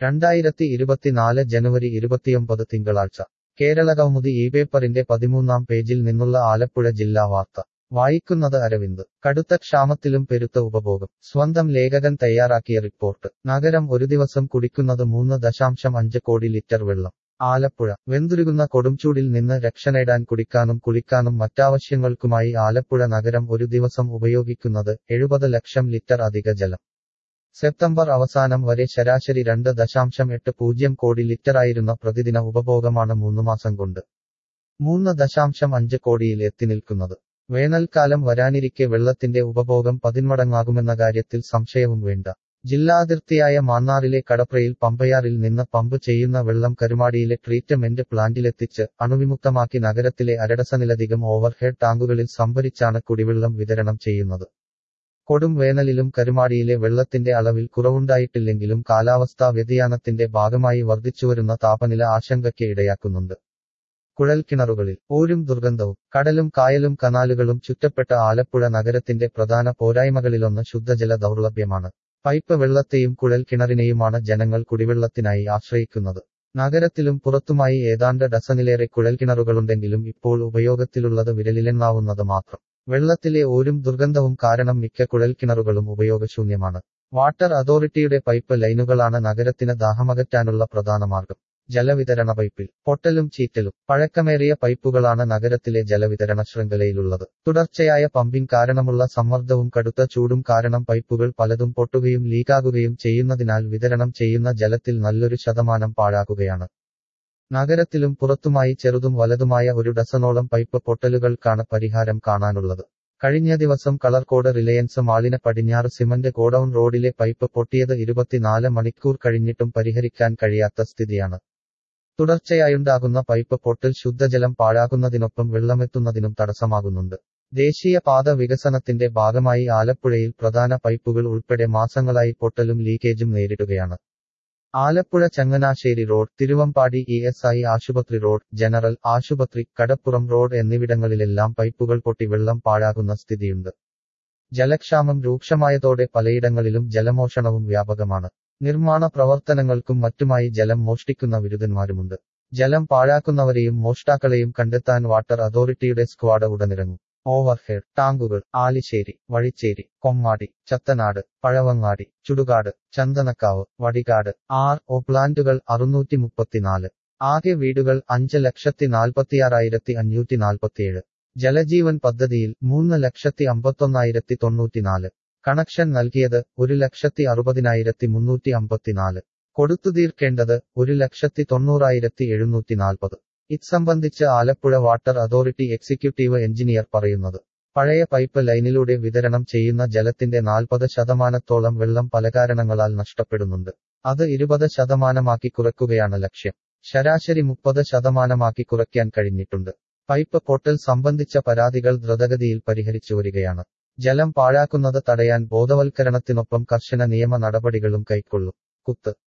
രണ്ടായിരത്തി ഇരുപത്തിനാല് ജനുവരി ഇരുപത്തിയൊമ്പത് തിങ്കളാഴ്ച കേരളകൗമുദി ഈ പേപ്പറിന്റെ പതിമൂന്നാം പേജിൽ നിന്നുള്ള ആലപ്പുഴ ജില്ലാ വാർത്ത വായിക്കുന്നത് അരവിന്ദ് കടുത്ത ക്ഷാമത്തിലും പെരുത്ത ഉപഭോഗം സ്വന്തം ലേഖകൻ തയ്യാറാക്കിയ റിപ്പോർട്ട് നഗരം ഒരു ദിവസം കുടിക്കുന്നത് മൂന്ന് ദശാംശം അഞ്ച് കോടി ലിറ്റർ വെള്ളം ആലപ്പുഴ വെന്തുരുകുന്ന കൊടുംചൂടിൽ നിന്ന് രക്ഷ നേടാൻ കുടിക്കാനും കുളിക്കാനും മറ്റാവശ്യങ്ങൾക്കുമായി ആലപ്പുഴ നഗരം ഒരു ദിവസം ഉപയോഗിക്കുന്നത് എഴുപത് ലക്ഷം ലിറ്റർ അധിക ജലം സെപ്റ്റംബർ അവസാനം വരെ ശരാശരി രണ്ട് ദശാംശം എട്ട് പൂജ്യം കോടി ലിറ്ററായിരുന്ന പ്രതിദിന ഉപഭോഗമാണ് മൂന്ന് മാസം കൊണ്ട് മൂന്ന് ദശാംശം അഞ്ച് കോടിയിൽ എത്തിനിൽക്കുന്നത് വേനൽക്കാലം വരാനിരിക്കെ വെള്ളത്തിന്റെ ഉപഭോഗം പതിന്മടങ്ങാകുമെന്ന കാര്യത്തിൽ സംശയവും വേണ്ട ജില്ലാതിർത്തിയായ മാന്നാറിലെ കടപ്രയിൽ പമ്പയാറിൽ നിന്ന് പമ്പ് ചെയ്യുന്ന വെള്ളം കരുമാടിയിലെ ട്രീറ്റ്മെന്റ് പ്ലാന്റിലെത്തിച്ച് അണുവിമുക്തമാക്കി നഗരത്തിലെ അരഡസനിലധികം ഓവർഹെഡ് ടാങ്കുകളിൽ സംഭരിച്ചാണ് കുടിവെള്ളം വിതരണം ചെയ്യുന്നത് കൊടും വേനലിലും കരുമാടിയിലെ വെള്ളത്തിന്റെ അളവിൽ കുറവുണ്ടായിട്ടില്ലെങ്കിലും കാലാവസ്ഥാ വ്യതിയാനത്തിന്റെ ഭാഗമായി വർദ്ധിച്ചുവരുന്ന താപനില ആശങ്കയ്ക്ക് ഇടയാക്കുന്നുണ്ട് കുഴൽക്കിണറുകളിൽ ഊരും ദുർഗന്ധവും കടലും കായലും കനാലുകളും ചുറ്റപ്പെട്ട ആലപ്പുഴ നഗരത്തിന്റെ പ്രധാന പോരായ്മകളിലൊന്ന് ശുദ്ധജല ദൗർലഭ്യമാണ് പൈപ്പ് വെള്ളത്തെയും കുഴൽ കിണറിനെയുമാണ് ജനങ്ങൾ കുടിവെള്ളത്തിനായി ആശ്രയിക്കുന്നത് നഗരത്തിലും പുറത്തുമായി ഏതാണ്ട് ഡസനിലേറെ കുഴൽക്കിണറുകളുണ്ടെങ്കിലും ഇപ്പോൾ ഉപയോഗത്തിലുള്ളത് വിരലിലെണ്ണാവുന്നത് മാത്രം വെള്ളത്തിലെ ഊരും ദുർഗന്ധവും കാരണം മിക്ക കുഴൽക്കിണറുകളും ഉപയോഗശൂന്യമാണ് വാട്ടർ അതോറിറ്റിയുടെ പൈപ്പ് ലൈനുകളാണ് നഗരത്തിന് ദാഹമകറ്റാനുള്ള പ്രധാന മാർഗം ജലവിതരണ പൈപ്പിൽ പൊട്ടലും ചീറ്റലും പഴക്കമേറിയ പൈപ്പുകളാണ് നഗരത്തിലെ ജലവിതരണ ശൃംഖലയിലുള്ളത് തുടർച്ചയായ പമ്പിംഗ് കാരണമുള്ള സമ്മർദ്ദവും കടുത്ത ചൂടും കാരണം പൈപ്പുകൾ പലതും പൊട്ടുകയും ലീക്കാകുകയും ചെയ്യുന്നതിനാൽ വിതരണം ചെയ്യുന്ന ജലത്തിൽ നല്ലൊരു ശതമാനം പാഴാകുകയാണ് നഗരത്തിലും പുറത്തുമായി ചെറുതും വലതുമായ ഒരു ഡസനോളം പൈപ്പ് പൊട്ടലുകൾക്കാണ് പരിഹാരം കാണാനുള്ളത് കഴിഞ്ഞ ദിവസം കളർകോട് റിലയൻസ് മാളിന് പടിഞ്ഞാറ് സിമന്റ് ഗോഡൌൺ റോഡിലെ പൈപ്പ് പൊട്ടിയത് ഇരുപത്തിനാല് മണിക്കൂർ കഴിഞ്ഞിട്ടും പരിഹരിക്കാൻ കഴിയാത്ത സ്ഥിതിയാണ് തുടർച്ചയായുണ്ടാകുന്ന പൈപ്പ് പൊട്ടൽ ശുദ്ധജലം പാഴാകുന്നതിനൊപ്പം വെള്ളമെത്തുന്നതിനും തടസ്സമാകുന്നുണ്ട് ദേശീയപാത വികസനത്തിന്റെ ഭാഗമായി ആലപ്പുഴയിൽ പ്രധാന പൈപ്പുകൾ ഉൾപ്പെടെ മാസങ്ങളായി പൊട്ടലും ലീക്കേജും നേരിടുകയാണ് Alappuzha Changanassery road Thiruvambady E S I ആശുപത്രി റോഡ് ജനറൽ ആശുപത്രി കടപ്പുറം റോഡ് എന്നിവിടങ്ങളിലെല്ലാം പൈപ്പുകൾ പൊട്ടി വെള്ളം പാഴാകുന്ന സ്ഥിതിയുണ്ട് ജലക്ഷാമം രൂക്ഷമായതോടെ പലയിടങ്ങളിലും ജലമോഷണവും വ്യാപകമാണ് നിർമ്മാണ പ്രവർത്തനങ്ങൾക്കും മറ്റുമായി ജലം മോഷ്ടിക്കുന്ന വിരുദ്ധന്മാരുമുണ്ട് ജലം പാഴാക്കുന്നവരെയും മോഷ്ടാക്കളെയും കണ്ടെത്താൻ വാട്ടർ അതോറിറ്റിയുടെ സ്ക്വാഡ് ഉടനിറങ്ങും ഓവർഹെഡ് ടാങ്കുകൾ ആലിശ്ശേരി വഴിച്ചേരി കൊമ്മാടി ചത്തനാട് പഴവങ്ങാടി ചുടുകാട് ചന്ദനക്കാവ് വടികാട് ആർ ഒ പ്ലാന്റുകൾ അറുന്നൂറ്റി മുപ്പത്തിനാല് ആകെ വീടുകൾ അഞ്ച് ലക്ഷത്തി നാൽപ്പത്തിയാറായിരത്തി അഞ്ഞൂറ്റി നാൽപ്പത്തിയേഴ് ജലജീവൻ പദ്ധതിയിൽ മൂന്ന് ലക്ഷത്തി അമ്പത്തൊന്നായിരത്തി തൊണ്ണൂറ്റിനാല് കണക്ഷൻ നൽകിയത് ഒരു ലക്ഷത്തി അറുപതിനായിരത്തി മുന്നൂറ്റി അമ്പത്തിനാല് കൊടുത്തു തീർക്കേണ്ടത് ഒരു ലക്ഷത്തി തൊണ്ണൂറായിരത്തി എഴുന്നൂറ്റി നാൽപ്പത് ഇത് സംബന്ധിച്ച് Alappuzha water authority executive engineer പറയുന്നത് പഴയ പൈപ്പ് ലൈനിലൂടെ വിതരണം ചെയ്യുന്ന ജലത്തിന്റെ നാൽപ്പത് ശതമാനത്തോളം വെള്ളം പല കാരണങ്ങളാൽ നഷ്ടപ്പെടുന്നുണ്ട് അത് ഇരുപത് ശതമാനമാക്കി കുറയ്ക്കുകയാണ് ലക്ഷ്യം ശരാശരി മുപ്പത് ശതമാനമാക്കി കുറയ്ക്കാൻ കഴിഞ്ഞിട്ടുണ്ട് പൈപ്പ് പൊട്ടൽ സംബന്ധിച്ച പരാതികൾ ദ്രുതഗതിയിൽ പരിഹരിച്ചു വരികയാണ് ജലം പാഴാക്കുന്നത് തടയാൻ ബോധവൽക്കരണത്തിനൊപ്പം കർശന നിയമ നടപടികളും കൈക്കൊള്ളും കുത്ത്